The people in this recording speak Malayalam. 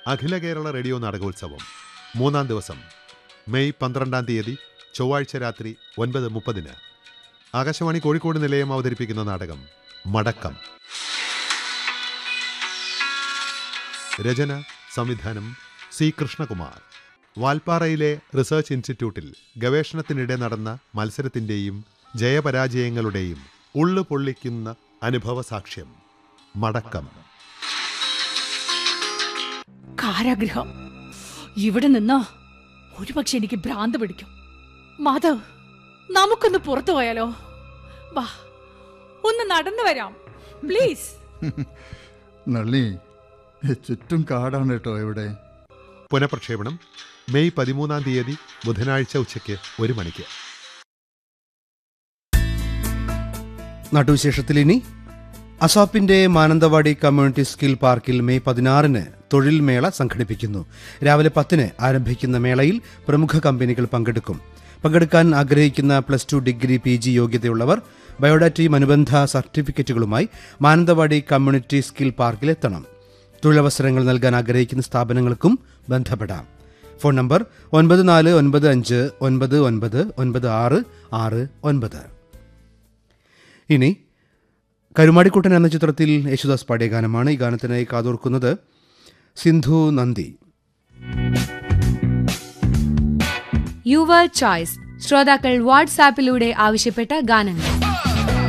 അഖില കേരള റേഡിയോ നാടകോത്സവം മൂന്നാം ദിവസം മെയ് പന്ത്രണ്ടാം തീയതി ചൊവ്വാഴ്ച രാത്രി ഒൻപത് മുപ്പതിന് ആകാശവാണി കോഴിക്കോട് നിലയം അവതരിപ്പിക്കുന്ന നാടകം മടക്കം രചന സംവിധാനം സി കൃഷ്ണകുമാർ വാൽപ്പാറയിലെ റിസർച്ച് ഇൻസ്റ്റിറ്റ്യൂട്ടിൽ ഗവേഷണത്തിനിടെ നടന്ന മത്സരത്തിൻ്റെയും ജയപരാജയങ്ങളുടെയും ഉള്ളു പൊള്ളിക്കുന്ന അനുഭവ സാക്ഷ്യം മടക്കം കാരാഗ്രഹം ഇവിടെ നിന്ന് ഒരുപക്ഷെ എനിക്ക് ഭ്രാന്ത് പിടിക്കും മാധവ് നമുക്കൊന്ന് പുറത്തു പോയാലോ വാ ഒന്ന് നടന്നു വരാം പ്ലീസ് നള്ളി ചുറ്റും കാടാണ് കേട്ടോ ഇവിടെ പുനഃപ്രക്ഷേപണം മെയ് പതിമൂന്നാം തീയതി ബുധനാഴ്ച ഉച്ചയ്ക്ക് ഒരു മണിക്ക് നാട്ടുവിശേഷത്തിൽ ഇനി അസാപ്പിന്റെ മാനന്തവാടി കമ്മ്യൂണിറ്റി സ്കിൽ പാർക്കിൽ മെയ് പതിനാറിന് തൊഴിൽ മേള സംഘടിപ്പിക്കുന്നു രാവിലെ പത്തിന് ആരംഭിക്കുന്ന മേളയിൽ പ്രമുഖ കമ്പനികൾ പങ്കെടുക്കും പങ്കെടുക്കാൻ ആഗ്രഹിക്കുന്ന plus two degree P G യോഗ്യതയുള്ളവർ ബയോഡാറ്റയും അനുബന്ധ സർട്ടിഫിക്കറ്റുകളുമായി മാനന്തവാടി കമ്മ്യൂണിറ്റി സ്കിൽ പാർക്കിലെത്തണം തൊഴിലവസരങ്ങൾ നൽകാൻ ആഗ്രഹിക്കുന്ന സ്ഥാപനങ്ങൾക്കും ബന്ധപ്പെടാം ഫോൺ നമ്പർ ഒൻപത് നാല് ഒൻപത് അഞ്ച് ഒൻപത് ഒൻപത് ഒൻപത് ആറ് ആറ് ഒൻപത് ഇനി കരുമാടിക്കുട്ടൻ എന്ന ചിത്രത്തിൽ യേശുദാസ് പാടിയ ഗാനമാണ് ഈ ഗാനത്തിനായി കാതോർക്കുന്നത് സിന്ധു നന്ദി യുവർ ചോയ്സ് ശ്രോതാക്കൾ വാട്സാപ്പിലൂടെ ആവശ്യപ്പെട്ട ഗാനങ്ങൾ